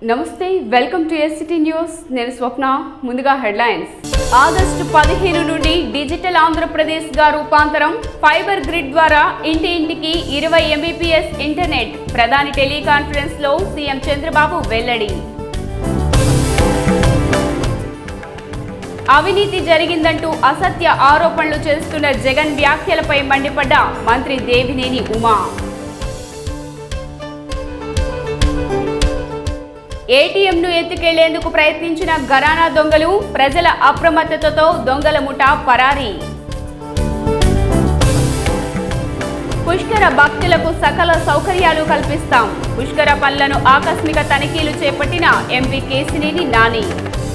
నమస్తే welcome to SCT news నేను స్వప్న ముందుగా హెడ్లైన్స్ ఆగస్టు పదిహేను నుండి డిజిటల్ ఆంధ్రప్రదేశ్ గా రూపాంతరం ఫైబర్ గ్రిడ్ ద్వారా ఇంటి ఇంటికి ఇరవై ఎంబీపీఎస్ ఇంటర్నెట్ ప్రధాని టెలికాన్ఫరెన్స్ లో సీఎం చంద్రబాబు వెల్లడి అవినీతి జరిగిందంటూ అసత్య ఆరోపణలు చేస్తున్న జగన్ వ్యాఖ్యలపై మండిపడ్డ మంత్రి దేవినేని ఉమా ఏటీఎంను ఎత్తుకెళ్లేందుకు ప్రయత్నించిన గరానా దొంగలు ప్రజల అప్రమత్తతతో దొంగల ముఠా పరారీ పుష్కర భక్తులకు సకల సౌకర్యాలు కల్పిస్తాం పుష్కర పనులను ఆకస్మిక తనిఖీలు చేపట్టిన ఎంపీ కేసినేని నాని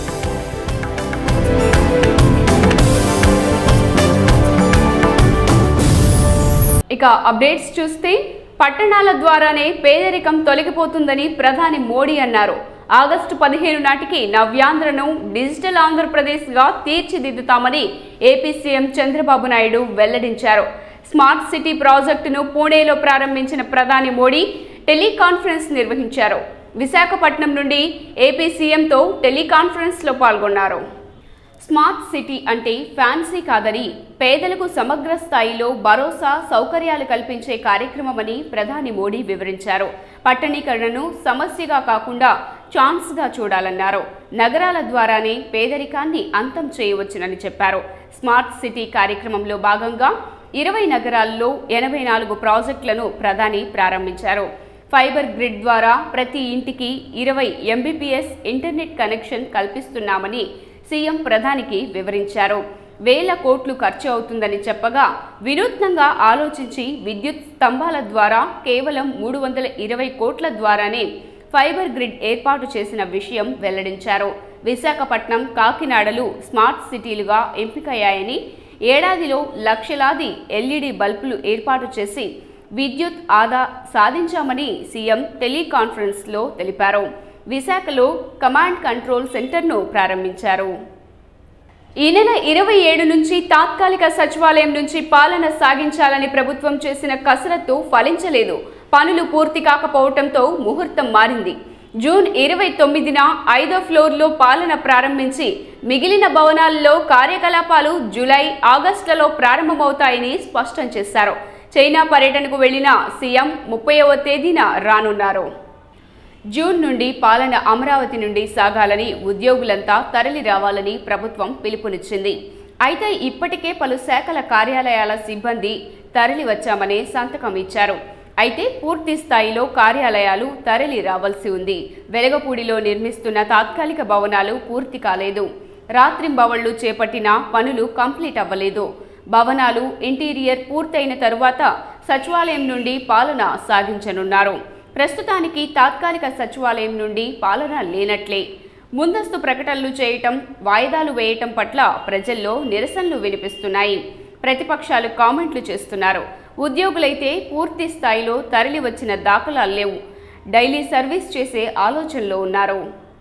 ఇక అప్డేట్స్ చూస్తే పట్టణాల ద్వారానే పేదరికం తొలగిపోతుందని ప్రధాని మోడీ అన్నారు ఆగస్టు పదిహేను నాటికి నవ్యాంధ్రను డిజిటల్ ఆంధ్రప్రదేశ్గా తీర్చిదిద్దుతామని ఏపీ సీఎం చంద్రబాబు నాయుడు వెల్లడించారు స్మార్ట్ సిటీ ప్రాజెక్టును పూణేలో ప్రారంభించిన ప్రధాని మోడీ టెలికాన్ఫరెన్స్ నిర్వహించారు విశాఖపట్నం నుండి ఏపీ సీఎంతో టెలికాన్ఫరెన్స్లో పాల్గొన్నారు స్మార్ట్ సిటీ అంటే ఫ్యాన్సీ కాదని పేదలకు సమగ్ర స్థాయిలో భరోసా సౌకర్యాలు కల్పించే కార్యక్రమమని ప్రధాని మోడీ వివరించారు పట్టణీకరణను సమస్యగా కాకుండా ఛాన్స్గా చూడాలన్నారు నగరాల ద్వారానే పేదరికాన్ని అంతం చేయవచ్చునని చెప్పారు స్మార్ట్ సిటీ కార్యక్రమంలో భాగంగా ఇరవై నగరాల్లో ఎనభై నాలుగు ప్రాజెక్టులను ప్రధాని ప్రారంభించారు ఫైబర్ గ్రిడ్ ద్వారా ప్రతి ఇంటికి ఇరవై ఎంబీపీఎస్ ఇంటర్నెట్ కనెక్షన్ కల్పిస్తున్నామని సీఎం ప్రధానికి వివరించారు వేల కోట్లు ఖర్చు అవుతుందని చెప్పగా వినూత్నంగా ఆలోచించి విద్యుత్ స్తంభాల ద్వారా కేవలం మూడు వందల ఇరవై కోట్ల ద్వారానే ఫైబర్ గ్రిడ్ ఏర్పాటు చేసిన విషయం వెల్లడించారు విశాఖపట్నం కాకినాడలు స్మార్ట్ సిటీలుగా ఎంపికయ్యాయని ఏడాదిలో లక్షలాది ఎల్ఈడి బల్బులు ఏర్పాటు చేసి విద్యుత్ ఆదా సాధించామని సీఎం టెలికాన్ఫరెన్స్లో తెలిపారు విశాఖలో కమాండ్ కంట్రోల్ సెంటర్ను ప్రారంభించారు ఈ నెల ఇరవై ఏడు నుంచి తాత్కాలిక సచివాలయం నుంచి పాలన సాగించాలని ప్రభుత్వం చేసిన కసరత్తు ఫలించలేదు పనులు పూర్తి కాకపోవడంతో ముహూర్తం మారింది జూన్ ఇరవై తొమ్మిదిన ఐదో ఫ్లోర్లో పాలన ప్రారంభించి మిగిలిన భవనాల్లో కార్యకలాపాలు జూలై ఆగస్టులలో ప్రారంభమవుతాయని స్పష్టం చేశారు చైనా పర్యటనకు వెళ్లిన సీఎం ముప్పైవ తేదీన రానున్నారు జూన్ నుండి పాలన అమరావతి నుండి సాగాలని ఉద్యోగులంతా తరలి రావాలని ప్రభుత్వం పిలుపునిచ్చింది అయితే ఇప్పటికే పలు శాఖల కార్యాలయాల సిబ్బంది తరలి వచ్చామని సంతకం ఇచ్చారు అయితే పూర్తి స్థాయిలో కార్యాలయాలు తరలి రావాల్సి ఉంది వెలగపూడిలో నిర్మిస్తున్న తాత్కాలిక భవనాలు పూర్తి కాలేదు రాత్రింబవళ్లు చేపట్టిన పనులు కంప్లీట్ అవ్వలేదు భవనాలు ఇంటీరియర్ పూర్తయిన తరువాత సచివాలయం నుండి పాలన సాగించనున్నారు ప్రస్తుతానికి తాత్కాలిక సచివాలయం నుండి పాలన లేనట్లే ముందస్తు ప్రకటనలు చేయటం వాయిదాలు వేయటం పట్ల ప్రజల్లో నిరసనలు వినిపిస్తున్నాయి ప్రతిపక్షాలు కామెంట్లు చేస్తున్నారు ఉద్యోగులైతే పూర్తి స్థాయిలో తరలి వచ్చిన దాఖలాలు లేవు డైలీ సర్వీస్ చేసే ఆలోచనలో ఉన్నారు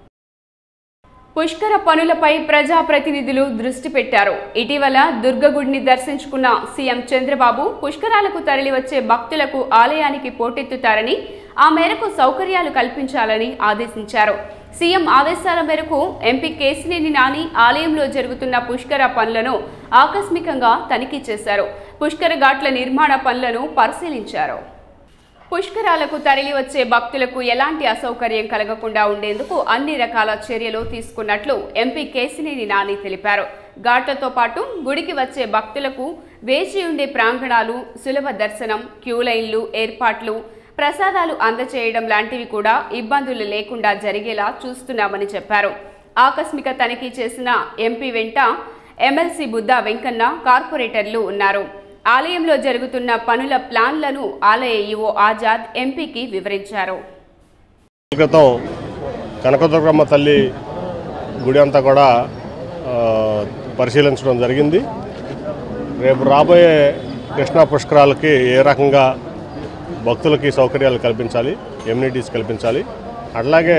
పుష్కర పనులపై ప్రజాప్రతినిధులు దృష్టి పెట్టారు ఇటీవల దుర్గగుడిని దర్శించుకున్న సీఎం చంద్రబాబు పుష్కరాలకు తరలివచ్చే భక్తులకు ఆలయానికి పోటెత్తుతారని ఆ మేరకు సౌకర్యాలు కల్పించాలని ఆదేశించారు సీఎం ఆదేశాల మేరకు ఎంపీ కేసినేని నాని ఆలయంలో జరుగుతున్న పుష్కర పనులను ఆకస్మికంగా తనిఖీ చేశారు పుష్కర ఘాట్ల నిర్మాణ పనులను పరిశీలించారు పుష్కరాలకు తరలి వచ్చే భక్తులకు ఎలాంటి అసౌకర్యం కలగకుండా ఉండేందుకు అన్ని రకాల చర్యలు తీసుకున్నట్లు ఎంపీ కేసినేని నాని తెలిపారు ఘాట్లతో పాటు గుడికి వచ్చే భక్తులకు వేచి ఉండే ప్రాంగణాలు సులభ దర్శనం క్యూ లైన్లు ఏర్పాట్లు ప్రసాదాలు అందచేయడం లాంటివి కూడా ఇబ్బందులు లేకుండా జరిగేలా చూస్తున్నామని చెప్పారు ఆకస్మిక తనిఖీ చేసిన ఎంపీ వెంట ఎమ్మెల్సీ బుద్ధా వెంకన్న కార్పొరేటర్లు ఉన్నారు ఆలయంలో జరుగుతున్న పనుల ప్లాన్లను ఆలయ ఈవో ఆజాద్ ఎంపీకి వివరించారు క్రితం కనకదుర్గమ్మ తల్లి గుడి అంతా కూడా ఆ, పరిశీలించడం జరిగింది రేపు రాబోయే కృష్ణా పుష్కరాలకి ఏ రకంగా భక్తులకి సౌకర్యాలు కల్పించాలి ఎమ్యూనిటీస్ కల్పించాలి అట్లాగే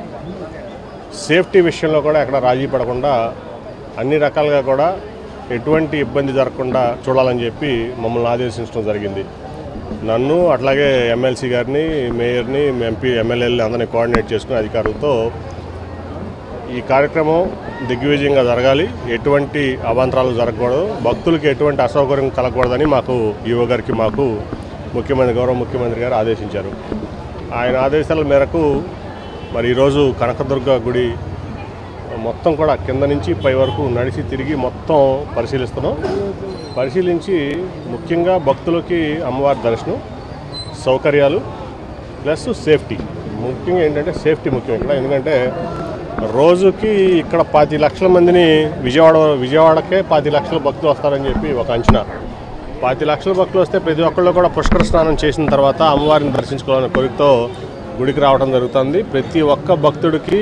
సేఫ్టీ విషయంలో కూడా ఎక్కడ రాజీ పడకుండా అన్ని రకాలుగా కూడా ఎటువంటి ఇబ్బంది జరగకుండా చూడాలని చెప్పి మమ్మల్ని ఆదేశించడం జరిగింది నన్ను అట్లాగే ఎమ్మెల్సీ గారిని మేయర్ని ఎంపీ ఎమ్మెల్యేలని అందరినీ కోఆర్డినేట్ చేసుకుని అధికారులతో ఈ కార్యక్రమం దిగ్విజయంగా జరగాలి ఎటువంటి అవాంతరాలు జరగకూడదు భక్తులకి ఎటువంటి అసౌకర్యం కలగకూడదని మాకు ఈవో గారికి మాకు ముఖ్యమంత్రి గౌరవ ముఖ్యమంత్రి గారు ఆదేశించారు ఆయన ఆదేశాల మేరకు మరి ఈరోజు కనకదుర్గ గుడి మొత్తం కూడా కింద నుంచి పై వరకు నడిచి తిరిగి మొత్తం పరిశీలిస్తున్నాం పరిశీలించి ముఖ్యంగా భక్తులకి అమ్మవారి దర్శనం సౌకర్యాలు ప్లస్ సేఫ్టీ ముఖ్యంగా ఏంటంటే సేఫ్టీ ముఖ్యం ఇక్కడ ఎందుకంటే రోజుకి ఇక్కడ పాతి లక్షల మందిని విజయవాడ విజయవాడకే పాతి లక్షల భక్తులు వస్తారని చెప్పి ఒక అంచనా పాతి లక్షల భక్తులు వస్తే ప్రతి ఒక్కళ్ళు కూడా పుష్కర స్నానం చేసిన తర్వాత అమ్మవారిని దర్శించుకోవాలనే కోరికతో గుడికి రావడం జరుగుతుంది ప్రతి ఒక్క భక్తుడికి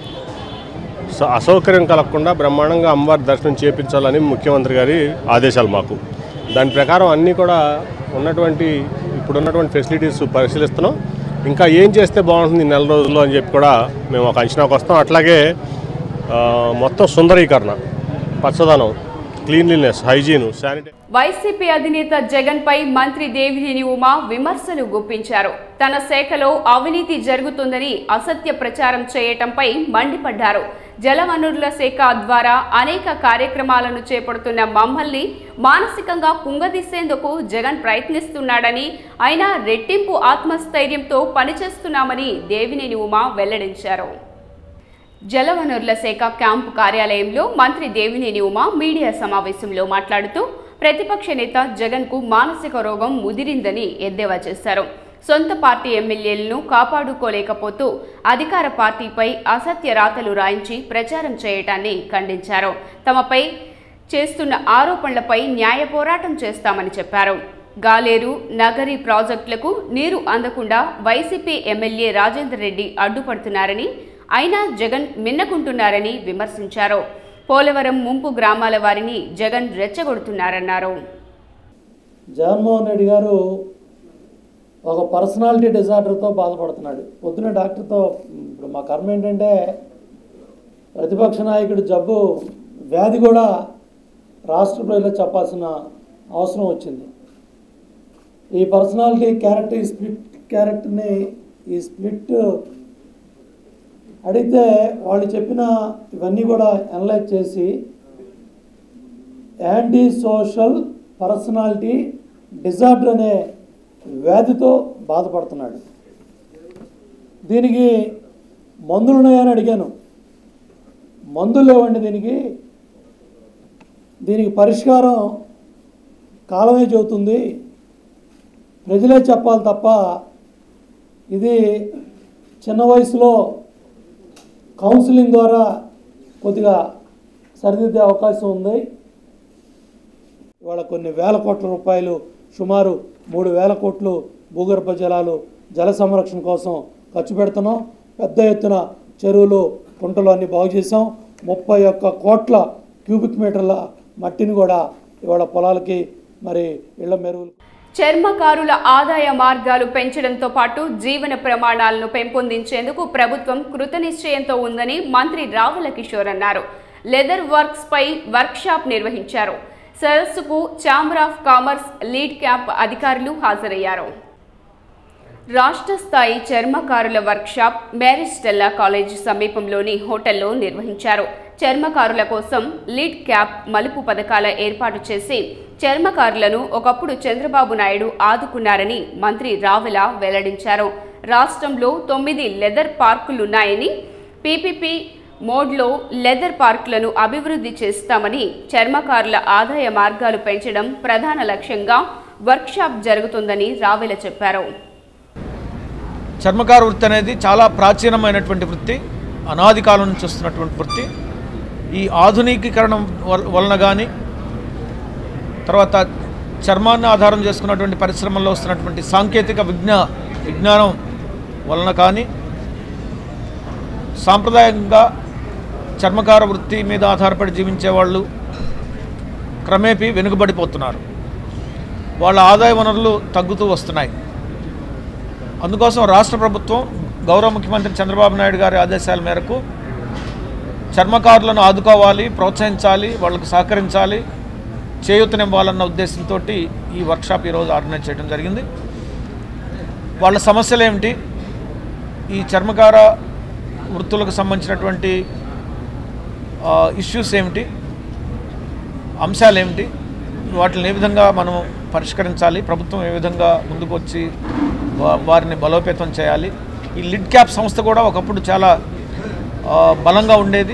స- అసౌకర్యం కలగకుండా బ్రహ్మాండంగా అమ్మవారి దర్శనం చేపించాలని ముఖ్యమంత్రి గారి ఆదేశాలు మాకు దాని ప్రకారం అన్నీ కూడా ఉన్నటువంటి ఇప్పుడు ఉన్నటువంటి ఫెసిలిటీస్ పరిశీలిస్తున్నాం ఇంకా ఏం చేస్తే బాగుంటుంది ఈ నెల రోజుల్లో అని చెప్పి కూడా మేము ఒక అంచనాకు వస్తాం అట్లాగే ఆ, మొత్తం సుందరీకరణ పచ్చదనం క్లీన్లీనెస్ హైజీన్ శానిటరీ వైసీపీ అధినేత జగన్ పై మంత్రి దేవినేని ఉమా విమర్శలు గుప్పించారు తన శాఖలో అవినీతి జరుగుతుందని అసత్య ప్రచారం చేయటంపై మండిపడ్డారు జలవనరుల శాఖ ద్వారా అనేక కార్యక్రమాలను చేపడుతున్న మమ్మల్ని మానసికంగా కుంగదీసేందుకు జగన్ ప్రయత్నిస్తున్నాడని అయినా రెట్టింపు ఆత్మస్థైర్యంతో పనిచేస్తున్నామని దేవినేని ఉమా వెల్లడించారు జలవనరుల శాఖ క్యాంపు కార్యాలయంలో మంత్రి దేవినేని ఉమా మీడియా సమావేశంలో మాట్లాడుతూ ప్రతిపక్ష నేత జగన్కు మానసిక రోగం ముదిరిందని ఎద్దేవా చేశారు సొంత పార్టీ ఎమ్మెల్యేలను కాపాడుకోలేకపోతూ అధికార పార్టీపై అసత్య రాతలు రాయించి ప్రచారం చేయటాన్ని ఖండించారు తమపై చేస్తున్న ఆరోపణలపై న్యాయ పోరాటం చేస్తామని చెప్పారు గాలేరు నగరి ప్రాజెక్టులకు నీరు అందకుండా వైసీపీ ఎమ్మెల్యే రాజేందర్ రెడ్డి అడ్డుపడుతున్నారని అయినా జగన్ మిన్నకుంటున్నారని విమర్శించారు పోలవరం ముంపు గ్రామాల వారిని జగన్ రెచ్చగొడుతున్నారన్నారు జగన్మోహన్ రెడ్డి గారు ఒక పర్సనాలిటీ డిజార్డర్తో బాధపడుతున్నాడు పొద్దున డాక్టర్తో ఇప్పుడు మా కర్మ ఏంటంటే ప్రతిపక్ష నాయకుడు జబ్బు వ్యాధి కూడా రాష్ట్ర ప్రజలకు చెప్పాల్సిన అవసరం వచ్చింది ఈ పర్సనాలిటీ క్యారెక్టర్ ఈ స్ప్లిట్ క్యారెక్టర్ని ఈ స్ప్లిట్ అడిగితే వాళ్ళు చెప్పిన ఇవన్నీ కూడా అనలైజ్ చేసి యాంటీ సోషల్ పర్సనాలిటీ డిజార్డర్ అనే వ్యాధితో బాధపడుతున్నాడు దీనికి మందులు ఉన్నాయని అడిగాను మందులు లేవండి దీనికి దీనికి పరిష్కారం కాలమే చెబుతుంది ప్రజలే చెప్పాలి తప్ప ఇది చిన్న వయసులో కౌన్సిలింగ్ ద్వారా కొద్దిగా సరిదిద్దే అవకాశం ఉంది ఇవాళ కొన్ని వేల కోట్ల రూపాయలు సుమారు మూడు వేల కోట్లు భూగర్భ జలాలు జల సంరక్షణ కోసం ఖర్చు పెడుతున్నాం పెద్ద ఎత్తున చెరువులు కుంటలు అన్నీ బాగు చేసాం ముప్పై ఒక్క కోట్ల క్యూబిక్ మీటర్ల మట్టిని కూడా ఇవాళ పొలాలకి మరి ఇళ్ల మెరుగులు చర్మకారుల ఆదాయ మార్గాలు పెంచడంతో పాటు జీవన ప్రమాణాలను పెంపొందించేందుకు ప్రభుత్వం కృతనిశ్చయంతో ఉందని మంత్రి రావుల కిషోర్ అన్నారు లెదర్ వర్క్స్ పై వర్క్షాప్ నిర్వహించారు సదస్సుకు chamber of commerce lead camp అధికారులు హాజరయ్యారు రాష్ట్ర స్థాయి చర్మకారుల వర్క్షాప్ మ్యారిస్టెల్లా కాలేజ్ సమీపంలోని హోటల్లో నిర్వహించారు చర్మకారుల కోసం లీడ్ క్యాప్ మలుపు పథకాల ఏర్పాటు చేసి చర్మకారులను ఒకప్పుడు చంద్రబాబు నాయుడు ఆదుకున్నారని మంత్రి రావుల వెల్లడించారు రాష్ట్రంలో తొమ్మిది లెదర్ పార్కులున్నాయని పీపీపీ మోడ్లో లెదర్ పార్కులను అభివృద్ధి చేస్తామని చర్మకారుల ఆదాయ మార్గాలు పెంచడం ప్రధాన లక్ష్యంగా వర్క్షాప్ జరుగుతుందని రావెల చెప్పారు చర్మకార వృత్తి అనేది చాలా ప్రాచీనమైనటువంటి వృత్తి అనాది కాలం నుంచి వస్తున్నటువంటి వృత్తి ఈ ఆధునికీకరణం వల్- వలన కానీ తర్వాత చర్మాన్ని ఆధారం చేసుకున్నటువంటి పరిశ్రమల్లో వస్తున్నటువంటి సాంకేతిక విజ్ఞా విజ్ఞానం వలన కానీ సాంప్రదాయంగా చర్మకార వృత్తి మీద ఆధారపడి జీవించే వాళ్ళు క్రమేపీ వెనుకబడిపోతున్నారు వాళ్ళ ఆదాయ వనరులు తగ్గుతూ వస్తున్నాయి అందుకోసం రాష్ట్ర ప్రభుత్వం గౌరవ ముఖ్యమంత్రి చంద్రబాబు నాయుడు గారి ఆదేశాల మేరకు చర్మకారులను ఆదుకోవాలి ప్రోత్సహించాలి వాళ్ళకు సహకరించాలి చేయూతనివ్వాలన్న ఉద్దేశంతో ఈ వర్క్షాప్ ఈరోజు ఆర్గనైజ్ చేయడం జరిగింది వాళ్ళ సమస్యలు ఏమిటి ఈ చర్మకార వృత్తులకు సంబంధించినటువంటి ఇష్యూస్ ఏమిటి అంశాలు ఏమిటి వాటిని ఏ విధంగా మనం పరిష్కరించాలి ప్రభుత్వం ఏ విధంగా ముందుకు వచ్చి వా- వారిని బలోపేతం చేయాలి ఈ లిడ్ క్యాప్ సంస్థ కూడా ఒకప్పుడు చాలా ఆ, బలంగా ఉండేది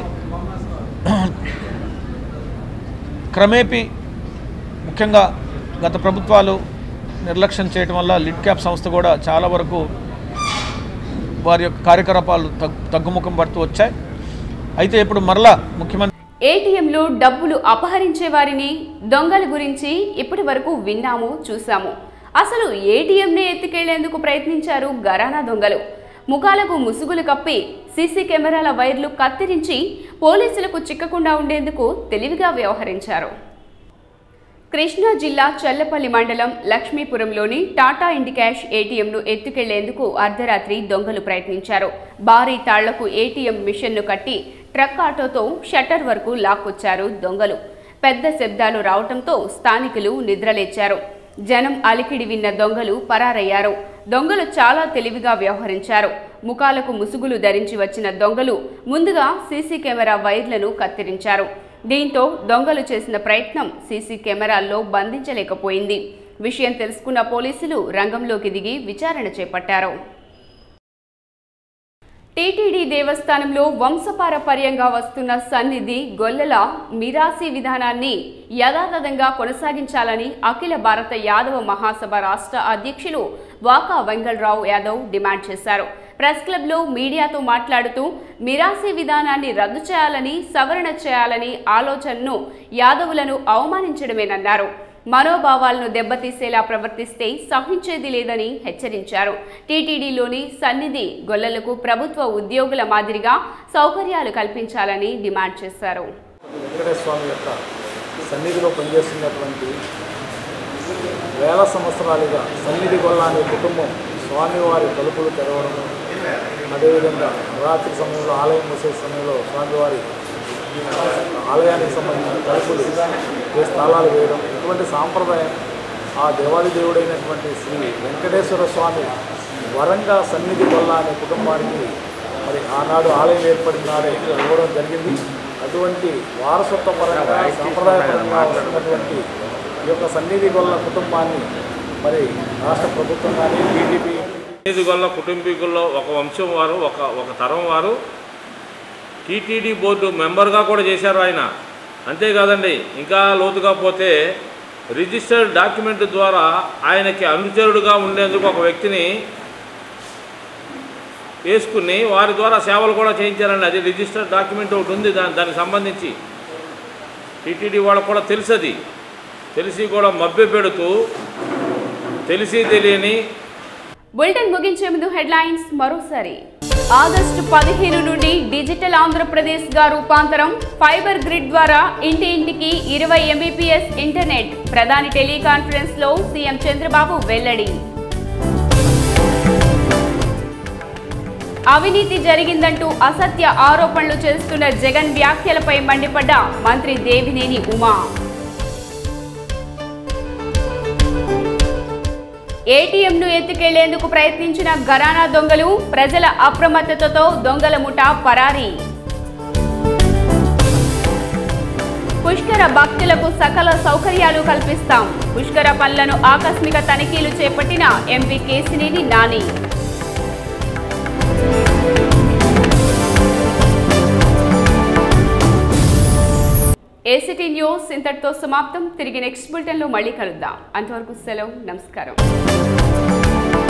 క్రమేపీ ముఖ్యంగా గత ప్రభుత్వాలు నిర్లక్ష్యం చేయడం వల్ల లిడ్ క్యాప్ సంస్థ కూడా చాలా వరకు వారి యొక్క కార్యకలాపాలు తగ్గు తగ్గుముఖం పడుతూ వచ్చాయి అయితే ఇప్పుడు మరలా ముఖ్యమంత్రి ఏటీఎంలో డబ్బులు అపహరించే వారిని దొంగల గురించి ఇప్పటి వరకు విన్నాము చూసాము అసలు ఏటీఎంనే ఎత్తుకెళ్లేందుకు ప్రయత్నించారు గరానా దొంగలు ముఖాలకు ముసుగులు కప్పి సీసీ కెమెరాల వైర్లు కత్తిరించి పోలీసులకు చిక్కకుండా ఉండేందుకు తెలివిగా వ్యవహరించారు కృష్ణా జిల్లా చల్లపల్లి మండలం లక్ష్మీపురంలోని టాటా ఇండికాష్ ఏటీఎంను ఎత్తుకెళ్లేందుకు అర్ధరాత్రి దొంగలు ప్రయత్నించారు భారీ తాళ్లకు ఏటీఎం మిషన్ను కట్టి ట్రక్ ఆటోతో షట్టర్ వరకు లాక్కొచ్చారు దొంగలు పెద్ద శబ్దాలు రావటంతో స్థానికులు నిద్రలేచారు జనం అలికిడి విన్న దొంగలు పరారయ్యారు దొంగలు చాలా తెలివిగా వ్యవహరించారు ముఖాలకు ముసుగులు ధరించి వచ్చిన దొంగలు ముందుగా సీసీ కెమెరా వైర్లను కత్తిరించారు దీంతో దొంగలు చేసిన ప్రయత్నం సీసీ కెమెరాల్లో బంధించలేకపోయింది విషయం తెలుసుకున్న పోలీసులు రంగంలోకి దిగి విచారణ చేపట్టారు టీటీడీ దేవస్థానంలో వంశపారపర్యంగా వస్తున్న సన్నిధి గొల్లల మిరాసి విధానాన్ని యథాతథంగా కొనసాగించాలని అఖిల భారత యాదవ మహాసభ రాష్ట్ర అధ్యక్షులు వాకా వెంగళరావు యాదవ్ డిమాండ్ చేశారు ప్రెస్ క్లబ్లో మీడియాతో మాట్లాడుతూ మిరాసి విధానాన్ని రద్దు చేయాలని సవరణ చేయాలని ఆలోచనను యాదవులను అవమానించడమేనన్నారు మనోభావాలను దెబ్బతీసేలా ప్రవర్తిస్తే సహించేది లేదని హెచ్చరించారు టీటీడీలోని సన్నిధి గొల్లలకు ప్రభుత్వ ఉద్యోగుల మాదిరిగా సౌకర్యాలు కల్పించాలని డిమాండ్ చేశారు వెంకటేశ్వర స్వామి యొక్క సన్నిధిలో పనిచేస్తున్నటువంటి వేల సంవత్సరాలుగా సన్నిధి గొల్ల అనే కుటుంబం స్వామివారి తలుపులు తెరవడము అదేవిధంగా నవరాత్రి సమయంలో ఆలయం మూసే సమయంలో స్వామివారి ఆలయానికి సంబంధించిన తలుపులు ఏ స్థలాలు వేయడం ఇటువంటి సాంప్రదాయం ఆ దేవాది దేవుడైనటువంటి శ్రీ వెంకటేశ్వర స్వామి వరంగా సన్నిధి వల్ల అనే కుటుంబానికి మరి ఆనాడు ఆలయం ఏర్పడిన నాడే ఇవ్వడం జరిగింది అటువంటి వారసత్వ పరంగా సాంప్రదాయపరంగా వస్తున్నటువంటి ఈ యొక్క సన్నిధి గొల్ల కుటుంబాన్ని మరి రాష్ట్ర ప్రభుత్వం కానీ టీడీపీ సన్నిధిగొల్ల కుటుంబీకుల్లో ఒక వంశం వారు ఒక ఒక తరం వారు టీటీడీ బోర్డు మెంబర్గా కూడా చేశారు ఆయన అంతేకాదండి ఇంకా లోతుగా పోతే రిజిస్టర్డ్ డాక్యుమెంట్ ద్వారా ఆయనకి అనుచరుడుగా ఉండేందుకు ఒక వ్యక్తిని వేసుకుని వారి ద్వారా సేవలు కూడా చేయించారండి అది రిజిస్టర్డ్ డాక్యుమెంట్ ఒకటి ఉంది దాని దానికి సంబంధించి టీటీడీ వాళ్ళకు కూడా తెలుసు అది తెలిసి కూడా మభ్య పెడుతూ తెలిసి తెలియని బులెటిన్ ముగించే ముందు హెడ్లైన్స్ మరోసారి ఆగస్టు పదిహేను నుండి డిజిటల్ ఆంధ్రప్రదేశ్ గా రూపాంతరం ఫైబర్ గ్రిడ్ ద్వారా ఇంటి ఇంటికి ఇరవై ఎంబీపీఎస్ ఇంటర్నెట్ ప్రధాని టెలికాన్ఫరెన్స్ లో సీఎం చంద్రబాబు వెల్లడి అవినీతి జరిగిందంటూ అసత్య ఆరోపణలు చేస్తున్న జగన్ వ్యాఖ్యలపై మండిపడ్డ మంత్రి దేవినేని ఉమా ఏటీఎంను ఎత్తుకెళ్లేందుకు ప్రయత్నించిన గరానా దొంగలు ప్రజల అప్రమత్తతతో దొంగల ముఠా పరారీ పుష్కర భక్తులకు సకల సౌకర్యాలు కల్పిస్తాం పుష్కర పనులను ఆకస్మిక తనిఖీలు చేపట్టిన MP Kesineni Nani ACT news ఇంతటితో సమాప్తం తిరిగి నెక్స్ట్ బులెటిన్లో మళ్ళీ కలుద్దాం అంతవరకు సెలవు నమస్కారం